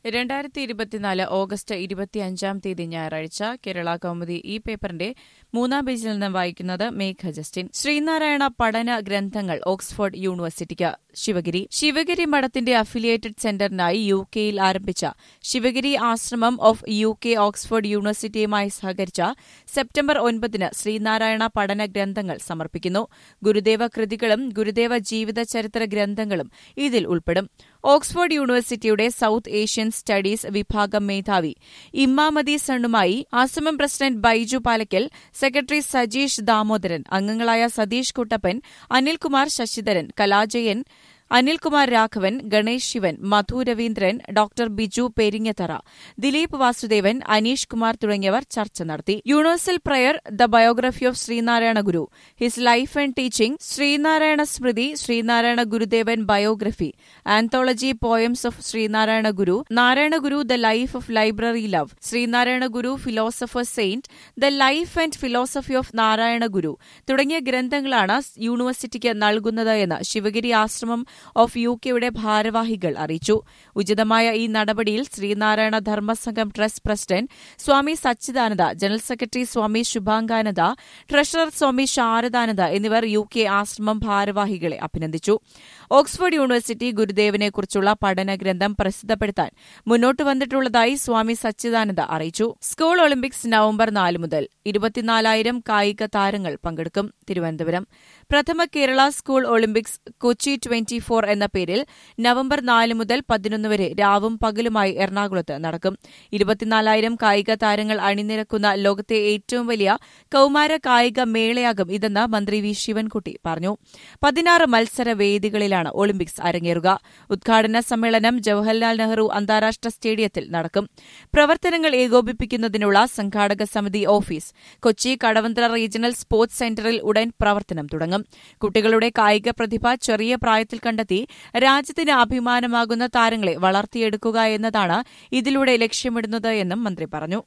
രണ്ടായിരത്തി ഇരുപത്തിനാല് ഓഗസ്റ്റ് ഇരുപത്തിയഞ്ചാം തീയതി ഞായറാഴ്ച കേരള കൗമുദി ഈ പേപ്പറിന്റെ മൂന്നാം പേജിൽ നിന്ന് വായിക്കുന്നത് മേഘ ജസ്റ്റിൻ ശ്രീനാരായണ പഠന ഗ്രന്ഥങ്ങൾ ഓക്സ്ഫോർഡ് യൂണിവേഴ്സിറ്റിക്ക് ശിവഗിരി ശിവഗിരി മഠത്തിന്റെ അഫിലിയേറ്റഡ് സെന്ററിനായി യു കെയിൽ ആരംഭിച്ച Sivagiri Ashram of U K Oxford യൂണിവേഴ്സിറ്റിയുമായി സഹകരിച്ച സെപ്റ്റംബർ ഒൻപതിന് ശ്രീനാരായണ പഠന ഗ്രന്ഥങ്ങൾ സമർപ്പിക്കുന്നു ഗുരുദേവ കൃതികളും ഗുരുദേവ ജീവിത ചരിത്ര ഗ്രന്ഥങ്ങളും ഇതിൽ ഉൾപ്പെടും ഓക്സ്ഫോർഡ് യൂണിവേഴ്സിറ്റിയുടെ സൌത്ത് ഏഷ്യൻ സ്റ്റഡീസ് വിഭാഗം മേധാവി ഇമ്മാമതി സണ്ണുമായി ആശ്രമം പ്രസിഡന്റ് ബൈജു പാലക്കൽ സെക്രട്ടറി സജീഷ് ദാമോദരൻ അംഗങ്ങളായ സതീഷ് കുട്ടപ്പൻ അനിൽകുമാർ ശശിധരൻ കലാജയൻ അനിൽകുമാർ രാഘവൻ ഗണേഷ് ശിവൻ മധു രവീന്ദ്രൻ ഡോക്ടർ ബിജു പെരിങ്ങത്തറ ദിലീപ് വാസുദേവൻ അനീഷ് കുമാർ തുടങ്ങിയവർ ചർച്ച നടത്തി universal prayer the biography of Sreenarayana Guru his life and teaching Sreenarayana Smriti Sreenarayana Gurudevan biography anthology poems of Sreenarayana Guru Narayana Guru the life of library love Sreenarayana Guru philosopher saint the life and philosophy of Narayana ഗുരു തുടങ്ങിയ ഗ്രന്ഥങ്ങളാണ് യൂണിവേഴ്സിറ്റിക്ക് നൽകുന്നത് എന്ന് ശിവഗിരി ആശ്രമം ഓഫ് യു കെയുടെ ഭാരവാഹികൾ അറിയിച്ചു ഉചിതമായ ഈ നടപടിയിൽ Sreenarayana Dharmasangham trust president Swami Sachidananda general secretary Swami Subhangananda treasurer Swami Saradananda എന്നിവർ യു കെ ആശ്രമം ഭാരവാഹികളെ അഭിനന്ദിച്ചു ഓക്സ്ഫോർഡ് യൂണിവേഴ്സിറ്റി ഗുരുദേവനെക്കുറിച്ചുള്ള പഠന ഗ്രന്ഥം പ്രസിദ്ധപ്പെടുത്താൻ മുന്നോട്ട് വന്നിട്ടുള്ളതായി സ്വാമി സച്ചിദാനന്ദ അറിയിച്ചു സ്കൂൾ ഒളിമ്പിക്സ് നവംബർ നാല് മുതൽ ഇരുപത്തിനാലായിരം കായിക താരങ്ങൾ പങ്കെടുക്കും തിരുവനന്തപുരം പ്രഥമ Kerala school Olympics Kochi twenty four എന്ന പേരിൽ നവംബർ നാല് മുതൽ പതിനൊന്ന് വരെ രാവും പകലുമായി എറണാകുളത്ത് നടക്കും ഇരുപത്തിനാലായിരം കായിക താരങ്ങൾ അണിനിരക്കുന്ന ലോകത്തെ ഏറ്റവും വലിയ കൌമാര കായിക മേളയാകും ഇതെന്ന് മന്ത്രി വി ശിവൻകുട്ടി പറഞ്ഞു പതിനാറ് മത്സര വേദികളിലാണ് ഒളിമ്പിക്സ് അരങ്ങേറുക ഉദ്ഘാടന സമ്മേളനം ജവഹർലാൽ നെഹ്റു അന്താരാഷ്ട്ര സ്റ്റേഡിയത്തിൽ നടക്കും പ്രവർത്തനങ്ങൾ ഏകോപിപ്പിക്കുന്നതിനുള്ള സംഘാടക സമിതി office Kochi Kadavanthra regional sports സെന്ററിൽ ഉടൻ പ്രവർത്തനം തുടങ്ങും കുട്ടികളുടെ കായിക പ്രതിഭ ചെറിയ പ്രായത്തിൽ കണ്ടെത്തി രാജ്യത്തിന് അഭിമാനമാകുന്ന താരങ്ങളെ വളർത്തിയെടുക്കുക എന്നതാണ് ഇതിലൂടെ ലക്ഷ്യമിടുന്നത് എന്നും മന്ത്രി പറഞ്ഞു